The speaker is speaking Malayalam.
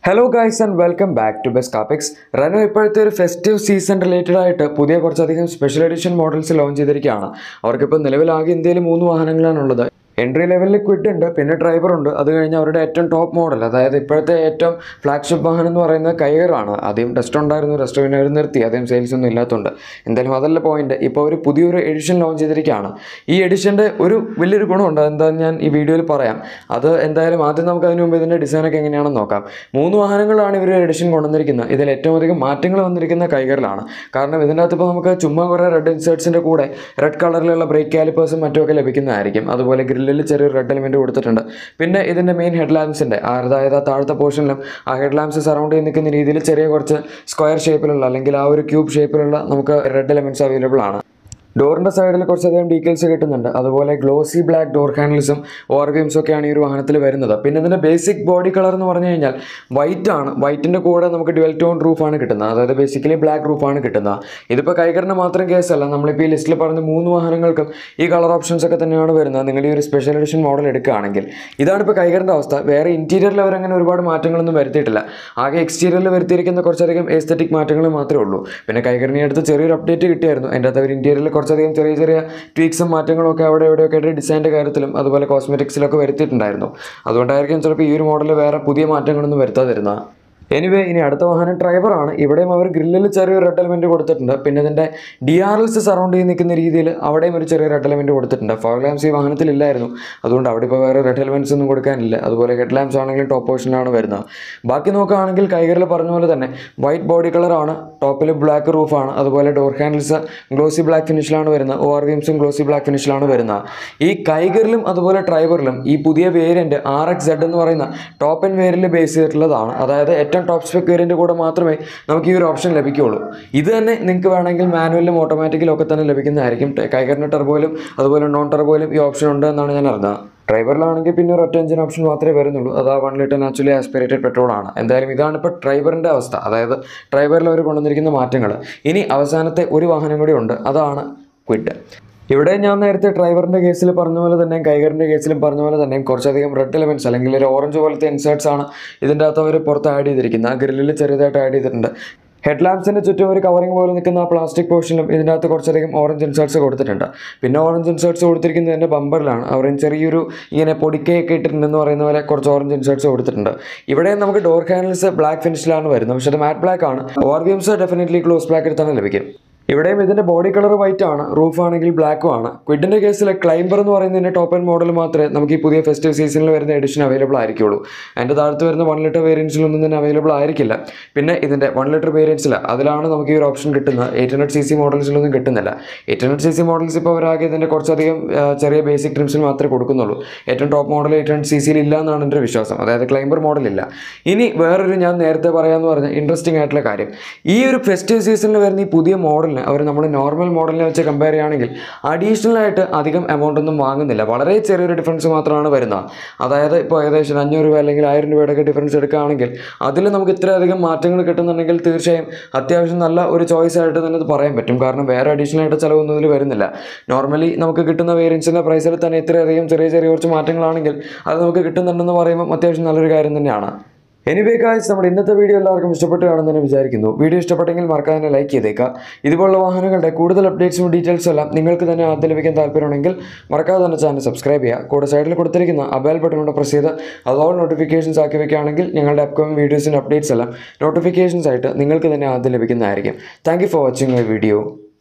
hello guys and welcome back to best കാപ്പിക്സ് റനോ ഇപ്പോഴത്തെ ഒരു ഫെസ്റ്റീവ് സീസൺ റിലേറ്റഡ് ആയിട്ട് പുതിയ കുറച്ചധികം സ്പെഷ്യൽ എഡിഷൻ മോഡൽസ് ലോഞ്ച് ചെയ്തിരിക്കുകയാണ് അവർക്കിപ്പോൾ നിലവിലാകെ ഇന്ത്യയിൽ മൂന്ന് വാഹനങ്ങളാണുള്ളത് എൻട്രി ലെവലിൽ ക്വിഡ് ഉണ്ട് പിന്നെ ഡ്രൈവർ ഉണ്ട് അത് കഴിഞ്ഞ് അവരുടെ ഏറ്റവും ടോപ്പ് മോഡൽ അതായത് ഇപ്പോഴത്തെ ഏറ്റവും ഫ്ലാഗ്ഷിപ്പ് വാഹനം എന്ന് പറയുന്നത് കൈകറാണ് ആദ്യം ടെസ്റ്റ് ഉണ്ടായിരുന്നു ടെസ്റ്റ് പിന്നെ അവർ നിർത്തി ആദ്യം സെയിൽസ് ഒന്നും ഇല്ലാത്തതുകൊണ്ട് എന്തായാലും അതല്ല പോയിന്റ് ഇപ്പോൾ ഒരു പുതിയൊരു എഡിഷൻ ലോഞ്ച് ചെയ്തിരിക്കുകയാണ് ഈ എഡിഷൻ്റെ ഒരു വലിയൊരു ഗുണമുണ്ട് അതെന്താണെന്ന് ഞാൻ ഈ വീഡിയോയിൽ പറയാം അത് എന്തായാലും ആദ്യം നമുക്ക് അതിന് മുമ്പ് ഇതിൻ്റെ ഡിസൈനൊക്കെ എങ്ങനെയാണെന്ന് നോക്കാം മൂന്ന് വാഹനങ്ങളാണ് ഇവർ എഡിഷൻ കൊണ്ടുവന്നിരിക്കുന്നത് ഇതിൽ ഏറ്റവും അധികം മാറ്റങ്ങൾ വന്നിരിക്കുന്ന കൈകറിലാണ് കാരണം ഇതിൻ്റെ അകത്ത് ഇപ്പോൾ നമുക്ക് ചുമ്മാ കുറേ റെഡ് ഇൻസേർട്സിൻ്റെ കൂടെ റെഡ് കളറിലുള്ള ബ്രേക്ക് കാലിപ്പേഴ്സും മറ്റുമൊക്കെ ലഭിക്കുന്നതായിരിക്കും അതുപോലെ ഗ്രില്ലിൽ ചെറിയൊരു റെഡ് എലിമെൻറ്റ് കൊടുത്തിട്ടുണ്ട് പിന്നെ ഇതിൻ്റെ മെയിൻ ഹെഡ് ലാമ്പ്സിൻ്റെ അതായത് ആ താഴത്തെ പോർഷനിലും ആ ഹെഡ് ലാമ്പ്സ് സറൗണ്ട് ചെയ്ത് നിൽക്കുന്ന രീതിയിൽ ചെറിയ കുറച്ച് സ്ക്വയർ ഷേപ്പിലുള്ള അല്ലെങ്കിൽ ആ ഒരു ക്യൂബ് ഷേപ്പിലുള്ള നമുക്ക് റെഡ് എലിമെൻറ്റ്സ് അവൈലബിൾ ആണ് ഡോറിൻ്റെ സൈഡിൽ കുറച്ചധികം ഡീറ്റെയിൽസ് കിട്ടുന്നുണ്ട് അതുപോലെ ഗ്ലോസി ബ്ലാക്ക് ഡോർ ഹാൻഡിൽസും ഓർവിയംസും ഒക്കെയാണ് ഈ ഒരു വാഹനത്തിൽ വരുന്നത് പിന്നെ ഇതിൻ്റെ ബേസിക് ബോഡി കളർ എന്ന് പറഞ്ഞു കഴിഞ്ഞാൽ വൈറ്റ് ആണ് വൈറ്റിൻ്റെ കൂടെ നമുക്ക് ഡുവൽ ടോൺ റൂഫാണ് കിട്ടുന്നത് അതായത് ബേസിക്കലി ബ്ലാക്ക് റൂഫാണ് കിട്ടുന്നത് ഇതിപ്പോൾ കൈകറിന് മാത്രം കേസല്ല നമ്മളിപ്പോൾ ഈ ലിസ്റ്റിൽ പറഞ്ഞ മൂന്ന് വാഹനങ്ങൾക്കും ഈ കളർ ഓപ്ഷൻസ് ഒക്കെ തന്നെയാണ് വരുന്നത് നിങ്ങൾ ഈ ഒരു സ്പെഷ്യൽ എഡിഷൻ മോഡൽ എടുക്കുകയാണെങ്കിൽ ഇതാണ് ഇപ്പോൾ കൈകറിൻ്റെ അവസ്ഥ വേറെ ഇൻറ്റീരിയറിൽ അവരങ്ങനെ ഒരുപാട് മാറ്റങ്ങളൊന്നും വരുത്തിയിട്ടില്ല ആകെ എക്സ്റ്റീരിയറിൽ വരുത്തിയിരിക്കുന്ന കുറച്ചധികം എസ്തറ്റിക് മാറ്റങ്ങൾ മാത്രമേ ഉള്ളൂ പിന്നെ കൈകറിനെ അടുത്ത് ചെറിയൊരു അപ്ഡേറ്റ് കിട്ടിയായിരുന്നു അതിൻ്റെ അകത്ത് അവർ ഇൻറ്റീരിയറിൽ കുറച്ചധികം ചെറിയ ചെറിയ ട്വീക്സും മാറ്റങ്ങളും ഒക്കെ അവിടെ ഇവിടെയൊക്കെ ആയിട്ട് ഡിസൈൻ്റെ കാര്യത്തിലും അതുപോലെ കോസ്മെറ്റിക്സിലൊക്കെ വരുത്തിയിട്ടുണ്ടായിരുന്നു അതുകൊണ്ടായിരിക്കും ചിലപ്പോൾ ഈ ഒരു മോഡൽ വേറെ പുതിയ മാറ്റങ്ങളൊന്നും വരുത്താതിരുന്നത് എനിവേ ഇനി അടുത്ത വാഹനം ഡ്രൈവറാണ് ഇവിടെയും അവർ ഗ്രില്ലിൽ ചെറിയൊരു റെഡ് എലമെൻറ്റ് കൊടുത്തിട്ടുണ്ട് പിന്നെ ഇതിൻ്റെ ഡി ആർ എൽസ് സറൗണ്ട് ചെയ്ത് നിൽക്കുന്ന രീതിയിൽ അവിടെയും ഒരു ചെറിയ റെഡ് എലമെൻറ്റ് കൊടുത്തിട്ടുണ്ട് ഫോർ ലാംസ് ഈ വാഹനത്തിലില്ലായിരുന്നു അതുകൊണ്ട് അവിടെ ഇപ്പോൾ വേറെ റെഡ് എലമെൻറ്റ്സ് ഒന്നും കൊടുക്കാനില്ല അതുപോലെ ഹെഡ് ലാംപ്സ് ആണെങ്കിലും ടോപ്പ് പോർഷനിലാണ് വരുന്നത് ബാക്കി നോക്കുകയാണെങ്കിൽ കൈകരിൽ പറഞ്ഞ പോലെ തന്നെ വൈറ്റ് ബോഡി കളറാണ് ടോപ്പിൽ ബ്ലാക്ക് റൂഫാണ് അതുപോലെ ഡോർ ഹാൻഡിൽസ് ഗ്ലോസി ബ്ലാക്ക് ഫിനിഷിലാണ് വരുന്നത് ഓ ആർ വിംസും ഗ്ലോസി ബ്ലാക്ക് ഫിനിഷിലാണ് വരുന്നത് ഈ കൈഗറിലും അതുപോലെ ഡ്രൈവറിലും ഈ പുതിയ വേരിയൻറ്റ് ആർ എക്സ് സെഡ് എന്ന് പറയുന്ന ടോപ്പ് ആൻഡ് വേരിയൻറ്റ് ബേസ് ചെയ്തിട്ടുള്ളതാണ് അതായത് ഏറ്റവും ടോപ്പ് സ്പെക് വേരിയൻറ്റ് കൂടെ മാത്രമേ നമുക്ക് ഈ ഒരു ഓപ്ഷൻ ലഭിക്കുകയുള്ളൂ ഇത് തന്നെ നിങ്ങൾക്ക് വേണമെങ്കിൽ മാനുവലിലും ഓട്ടോമാറ്റിക്കലും ഒക്കെ തന്നെ ലഭിക്കുന്നതായിരിക്കും കൈകറിൻ്റെ ടെർബോയിലും അതുപോലെ നോൺ ടെർബോയിലും ഈ ഓപ്ഷൻ ഉണ്ട് എന്നാണ് ഞാൻ അറിഞ്ഞത് ഡ്രൈവറിലാണെങ്കിൽ പിന്നെ ഒരു ഒറ്റ എഞ്ചിൻ ഓപ്ഷൻ മാത്രമേ വരുന്നുള്ളൂ അത് ആ one litre naturally aspirated petrol ആണ് എന്തായാലും ഇതാണ് ഇപ്പോൾ ഡ്രൈവറിൻ്റെ അവസ്ഥ അതായത് ഡ്രൈവറിൽ അവർ കൊണ്ടുവന്നിരിക്കുന്ന മാറ്റങ്ങൾ ഇനി അവസാനത്തെ ഒരു വാഹനം കൂടി ഉണ്ട് അതാണ് ക്വിഡ് ഇവിടെ ഞാൻ നേരത്തെ ഡ്രൈവറിൻ്റെ കേസിൽ പറഞ്ഞ പോലെ തന്നെ കൈകറിൻ്റെ കേസിലും പറഞ്ഞ പോലെ തന്നെ കുറച്ചധികം റെഡ് എലമെൻറ്റ്സ് അല്ലെങ്കിൽ ഒരു ഓറഞ്ച് പോലത്തെ ഇൻസേർട്സ് ആണ് ഇതിൻ്റെ അകത്ത് അവർ പുറത്ത് ആഡ് ചെയ്തിരിക്കുന്നത് ആ ഗ്രില്ലിൽ ചെറുതായിട്ട് ആഡ് ചെയ്തിട്ടുണ്ട് ഹെഡ് ലാമ്പ്സിൻ്റെ ചുറ്റും ഒരു കവറിങ് പോലെ നിൽക്കുന്ന ആ പ്ലാസ്റ്റിക് പോർഷനിലും ഇതിൻ്റെ അകത്ത് കുറച്ചധികം ഓറഞ്ച് ഇൻസേർട്സ് കൊടുത്തിട്ടുണ്ട് പിന്നെ ഓറഞ്ച് ഇൻസേർട്സ് കൊടുത്തിരിക്കുന്നത് എൻ്റെ ബമ്പറിലാണ് അവർ ചെറിയൊരു ഇങ്ങനെ പൊടിക്കയൊക്കെ ഇട്ടിട്ടുണ്ടെന്ന് പറയുന്ന പോലെ കുറച്ച് ഓറഞ്ച് ഇൻസേർട്സ് കൊടുത്തിട്ടുണ്ട് ഇവിടെ നമുക്ക് ഡോർ ഹാൻഡിൽസ് ബ്ലാക്ക് ഫിനിഷിലാണ് വരുന്നത് പക്ഷേ അത് മാറ്റ് ബ്ലാക്ക് ആണ് ഓർവിയംസ് ഡെഫിനറ്റ്ലി ക്ലോസ് ബ്ലാക്കിൽ തന്നെ ലഭിക്കും ഇവിടെയും ഇതിൻ്റെ ബോഡി കളർ വൈറ്റ് ആണ് റൂഫ് ആണെങ്കിൽ ബ്ലാക്കും ആണ് ക്വിഡിൻ്റെ കേസിൽ ക്ലൈംബർ എന്ന് പറയുന്നതിൻ്റെ ടോപ്പ് ആൻഡ് മോഡൽ മാത്രമേ നമുക്ക് ഈ പുതിയ ഫെസ്റ്റീവ് സീസണിൽ വരുന്ന എഡിഷൻ അവൈലബിൾ ആയിരിക്കുള്ളൂ അതിൻ്റെ താഴത്ത് വരുന്ന വൺ ലിറ്റർ വേരിയൻസിലൊന്നും തന്നെ അവൈലബിൾ ആയിരിക്കില്ല പിന്നെ ഇതിൻ്റെ വൺ ലിറ്റർ വേരിയൻസിൽ അതിലാണ് നമുക്ക് ഈ ഒരു ഓപ്ഷൻ കിട്ടുന്നത് എയ്റ്റ് ഹൺഡ്രഡ് സി സി മോഡൽസിലൊന്നും കിട്ടുന്നില്ല eight hundred C C models ഇപ്പോൾ അവരാകെ ഇതിൻ്റെ കുറച്ചധികം ആ, ചെറിയ ബേസിക് ട്രിംസിൽ മാത്രമേ കൊടുക്കുന്നുള്ളൂ ഏറ്റവും top model eight hundred C സിയിൽ ഇല്ല എന്നാണ് എൻ്റെ ഒരു വിശ്വാസം അതായത് ക്ലൈംബർ മോഡൽ ഇല്ല ഇനി വേറൊരു ഞാൻ നേരത്തെ പറയാമെന്ന് പറഞ്ഞ ഇൻട്രസ്റ്റിംഗ് ആയിട്ടുള്ള കാര്യം ഈ ഒരു ഫെസ്റ്റീവ് സീസണിൽ വരുന്ന ഈ പുതിയ മോഡലിന് അവർ നമ്മൾ നോർമൽ മോഡലിനെ വെച്ച് കമ്പയർ ചെയ്യുകയാണെങ്കിൽ അഡീഷണൽ ആയിട്ട് അധികം എമൗണ്ട് ഒന്നും വാങ്ങുന്നില്ല വളരെ ചെറിയൊരു ഡിഫറൻസ് മാത്രമാണ് വരുന്നത് അതായത് ഇപ്പോൾ ഏകദേശം അഞ്ഞൂറ് രൂപ അല്ലെങ്കിൽ ആയിരം രൂപയുടെ ഒക്കെ ഡിഫറൻസ് എടുക്കുകയാണെങ്കിൽ അതിൽ നമുക്ക് ഇത്രയധികം മാറ്റങ്ങൾ കിട്ടുന്നുണ്ടെങ്കിൽ തീർച്ചയായും അത്യാവശ്യം നല്ല ഒരു ചോയ്സ് ആയിട്ട് തന്നെ ഇത് പറയാൻ പറ്റും കാരണം വേറെ അഡീഷണൽ ആയിട്ട് ചിലവൊന്നും ഇതിൽ വരുന്നില്ല നോർമലി നമുക്ക് കിട്ടുന്ന വേരിയൻസിൻ്റെ പ്രൈസിൽ തന്നെ ഇത്രയധികം ചെറിയ ചെറിയ കുറച്ച് മാറ്റങ്ങളാണെങ്കിൽ അത് നമുക്ക് കിട്ടുന്നുണ്ടെന്ന് പറയുമ്പോൾ അത്യാവശ്യം നല്ലൊരു കാര്യം തന്നെയാണ് എനിവേ കാഴ്ച നമ്മുടെ ഇന്നത്തെ വീഡിയോ എല്ലാവർക്കും ഇഷ്ടപ്പെട്ടു കാണുമെന്ന് തന്നെ വിചാരിക്കുന്നു വീഡിയോ ഇഷ്ടപ്പെട്ടെങ്കിൽ മറക്കാതെ തന്നെ ലൈക്ക് ചെയ്തേക്കുക ഇതുപോലുള്ള വാഹനങ്ങളുടെ കൂടുതൽ അപ്ഡേറ്റ്സും ഡീറ്റെയിൽസും എല്ലാം നിങ്ങൾക്ക് തന്നെ ആദ്യം ലഭിക്കാൻ താല്പര്യമുണ്ടെങ്കിൽ മറക്കാതെ തന്നെ ചാനൽ സബ്സ്ക്രൈബ് ചെയ്യുക കൂടെ സൈഡിൽ കൊടുത്തിരിക്കുന്ന അബേൽ ബട്ടൺ പ്രസ് ചെയ്ത് അതോടെ നോട്ടിഫിക്കേഷൻസ് ആക്കി വെക്കുകയാണെങ്കിൽ ഞങ്ങളുടെ അപ്കമിംഗ് വീഡിയോസിൻ്റെ അപ്ഡേറ്റ്സ് എല്ലാം നോട്ടിഫിക്കേഷൻസ് ആയിട്ട് നിങ്ങൾക്ക് തന്നെ ആദ്യം ലഭിക്കുന്നതായിരിക്കും thank you for watching my video